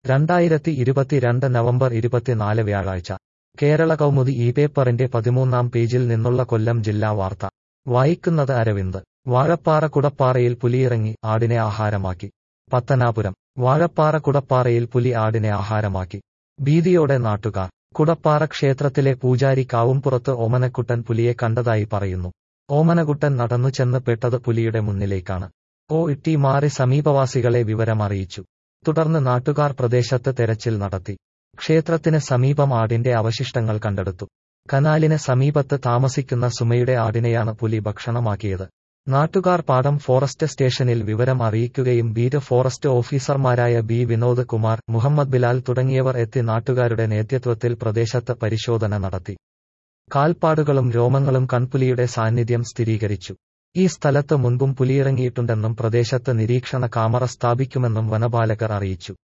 രണ്ടായിരത്തി ഇരുപത്തിരണ്ട് നവംബർ ഇരുപത്തിനാല് വ്യാഴാഴ്ച കേരള കൗമുദി ഈ പേപ്പറിന്റെ പതിമൂന്നാം പേജിൽ നിന്നുള്ള കൊല്ലം ജില്ലാ വാർത്ത വായിക്കുന്നത് അരവിന്ദ് വാഴപ്പാറ കുടപ്പാറയിൽ പുലിയിറങ്ങി ആടിനെ ആഹാരമാക്കി പത്തനാപുരം വാഴപ്പാറ കുടപ്പാറയിൽ പുലി ആടിനെ ആഹാരമാക്കി ഭീതിയോടെ നാട്ടുകാർ കുടപ്പാറ ക്ഷേത്രത്തിലെ പൂജാരി കാവുംപുറത്ത് ഓമനക്കുട്ടൻ പുലിയെ കണ്ടതായി പറയുന്നു ഓമനക്കുട്ടൻ നടന്നു ചെന്ന് പെട്ടത് പുലിയുടെ മുന്നിലേക്കാണ് ഓ ഇട്ടി മാറി സമീപവാസികളെ വിവരമറിയിച്ചു തുടർന്ന് നാട്ടുകാർ പ്രദേശത്ത് തെരച്ചിൽ നടത്തി ക്ഷേത്രത്തിന് സമീപം ആടിന്റെ അവശിഷ്ടങ്ങൾ കണ്ടെടുത്തു കനാലിന് സമീപത്ത് താമസിക്കുന്ന സുമയുടെ ആടിനെയാണ് പുലി ഭക്ഷണമാക്കിയത് നാട്ടുകാർ പാടം ഫോറസ്റ്റ് സ്റ്റേഷനിൽ വിവരം അറിയിക്കുകയും ബീറ്റ് ഫോറസ്റ്റ് ഓഫീസർമാരായ ബി വിനോദ് കുമാർ മുഹമ്മദ് ബിലാൽ തുടങ്ങിയവർ എത്തി നാട്ടുകാരുടെ നേതൃത്വത്തിൽ പ്രദേശത്ത് പരിശോധന നടത്തി കാൽപ്പാടുകളും രോമങ്ങളും കൺപുലിയുടെ സാന്നിധ്യം സ്ഥിരീകരിച്ചു ഈ സ്ഥലത്ത് മുൻപും പുലിയിറങ്ങിയിട്ടുണ്ടെന്നും പ്രദേശത്ത് നിരീക്ഷണ കാമറ സ്ഥാപിക്കുമെന്നും വനപാലകർ അറിയിച്ചു